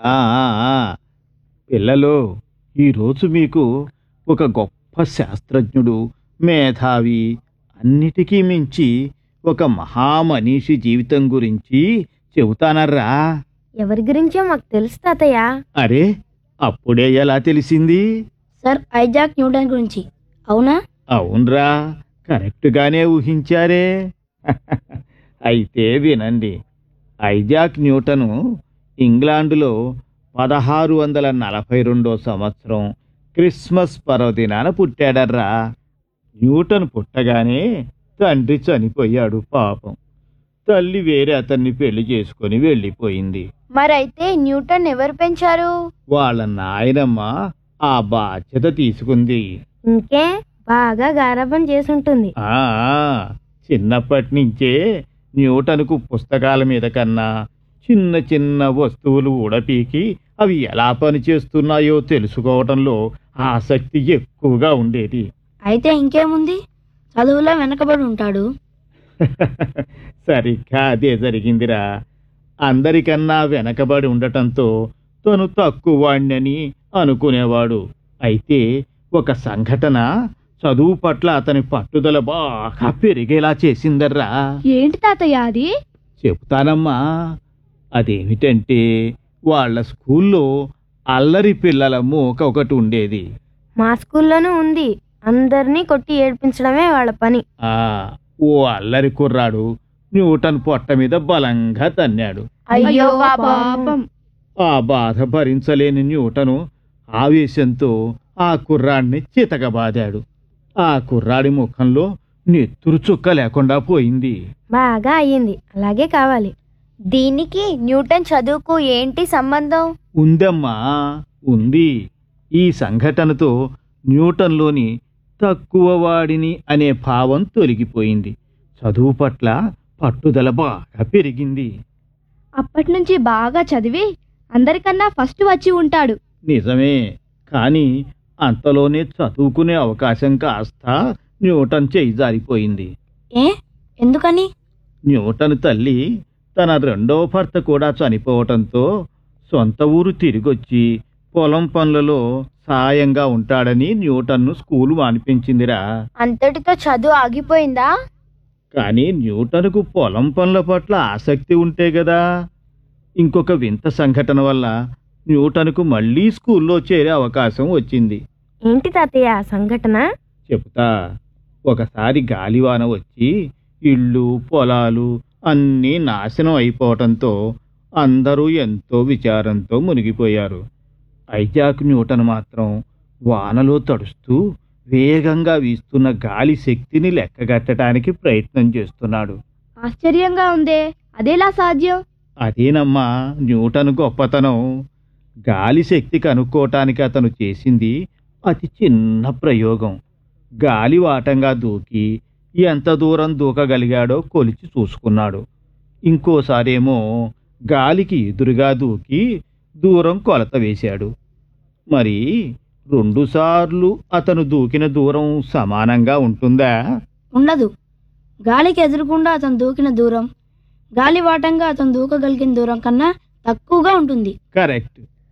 ఆ, ఆ, ఆ. పిల్లలు ఈరోజు మీకు ఒక గొప్ప శాస్త్రజ్ఞుడు మేధావి అన్నిటికీ మించి ఒక మహామనీషి జీవితం గురించి చెబుతానర్రా ఎవరి గురించో మాకు తెలుసు తాతయ్య అరే అప్పుడే ఎలా తెలిసింది సార్ ఐజాక్ న్యూటన్ గురించి అవునా అవునరా కరెక్ట్గానే ఊహించారే అయితే వినండి ఐజాక్ న్యూటను ఇంగ్లాండులో పదహారు వందల నలభై రెండో సంవత్సరం క్రిస్మస్ పర్వదినాన పుట్టాడర్రా న్యూటన్ పుట్టగానే తండ్రి చనిపోయాడు పాపం తల్లి వేరే అతన్ని పెళ్లి చేసుకొని వెళ్ళిపోయింది మరైతే న్యూటన్ ఎవరు పెంచారు వాళ్ళ నాయనమ్మ ఆ బాధ్యత తీసుకుంది ఇంకే బాగా గారాబం చేసుంటుంది ఆ చిన్నప్పటి నుంచే న్యూటన్కు పుస్తకాల మీద కన్నా చిన్న చిన్న వస్తువులు ఉడపీకి అవి ఎలా పనిచేస్తున్నాయో తెలుసుకోవడంలో ఆసక్తి ఎక్కువగా ఉండేది అయితే ఇంకేముంది చదువులో వెనకబడి ఉంటాడు సరిగ్గా అదే జరిగిందిరా అందరికన్నా వెనకబడి ఉండటంతో తను తక్కువ వాణ్ణని అనుకునేవాడు అయితే ఒక సంఘటన చదువు పట్ల అతని పట్టుదల బాగా పెరిగేలా చేసిందర్రా ఏంటి తాతయ్య అది చెప్తానమ్మా అదేమిటంటే వాళ్ళ స్కూల్లో అల్లరి పిల్లల మూక ఒకటి ఉండేది మా స్కూల్లోనూ ఉంది అందరినీ కొట్టి ఏడ్పించడమే వాళ్ళ పని ఆ ఓ అల్లరి కుర్రాడు న్యూటన్ పొట్ట మీద బలంగా తన్నాడు అయ్యో పాపం ఆ బాధ భరించలేని న్యూటను ఆవేశంతో ఆ కుర్రాడిని చితకబాదాడు ఆ కుర్రాడి ముఖంలో నెత్తురు చుక్క లేకుండా పోయింది బాగా అయ్యింది అలాగే కావాలి దీనికి న్యూటన్ చదువుకు ఏంటి సంబంధం ఉందమ్మా ఉంది ఈ సంఘటనతో న్యూటన్లోని తక్కువ వాడిని అనే భావం తొలగిపోయింది చదువు పట్ల పట్టుదల బాగా పెరిగింది అప్పటి నుంచి బాగా చదివి అందరికన్నా ఫస్ట్ వచ్చి ఉంటాడు నిజమే కానీ అంతలోనే చదువుకునే అవకాశం కాస్త న్యూటన్ చేయి జారిపోయింది ఏ ఎందుకని న్యూటన్ తల్లి తన రెండవ భర్త కూడా చనిపోవటంతో సొంత ఊరు తిరిగొచ్చి పొలం పనులలో సాయంగా ఉంటాడని న్యూటన్ను స్కూలు మానిపించిందిరా అంతటితో చదువు ఆగిపోయిందా కానీ న్యూటన్కు పొలం పనుల పట్ల ఆసక్తి ఉంటే కదా ఇంకొక వింత సంఘటన వల్ల న్యూటన్కు మళ్ళీ స్కూల్లో చేరే అవకాశం వచ్చింది ఏంటి తాతయ్య ఆ సంఘటన చెప్తా ఒకసారి గాలివాన వచ్చి ఇళ్ళు పొలాలు అన్నీ నాశనం అయిపోవటంతో అందరూ ఎంతో విచారంతో మునిగిపోయారు ఐజాక్ న్యూటన్ మాత్రం వానలో తడుస్తూ వేగంగా వీస్తున్న గాలి శక్తిని లెక్కగట్టడానికి ప్రయత్నం చేస్తున్నాడు ఆశ్చర్యంగా ఉందే అదేలా సాధ్యం అదేనమ్మా న్యూటన్ గొప్పతనం గాలి శక్తి కనుక్కోవటానికి అతను చేసింది అతి చిన్న ప్రయోగం గాలి వాటంగా దూకి ఎంత దూరం దూకగలిగాడో కొలిచి చూసుకున్నాడు ఇంకోసారేమో గాలికి ఎదురుగా దూకి దూరం కొలత వేశాడు మరి రెండుసార్లు అతను దూకిన దూరం సమానంగా ఉంటుందా ఉండదు గాలికి ఎదురుకుండా అతను దూకిన దూరం గాలి వాటంగా అతను దూకగలిగిన దూరం కన్నా తక్కువగా ఉంటుంది కరెక్ట్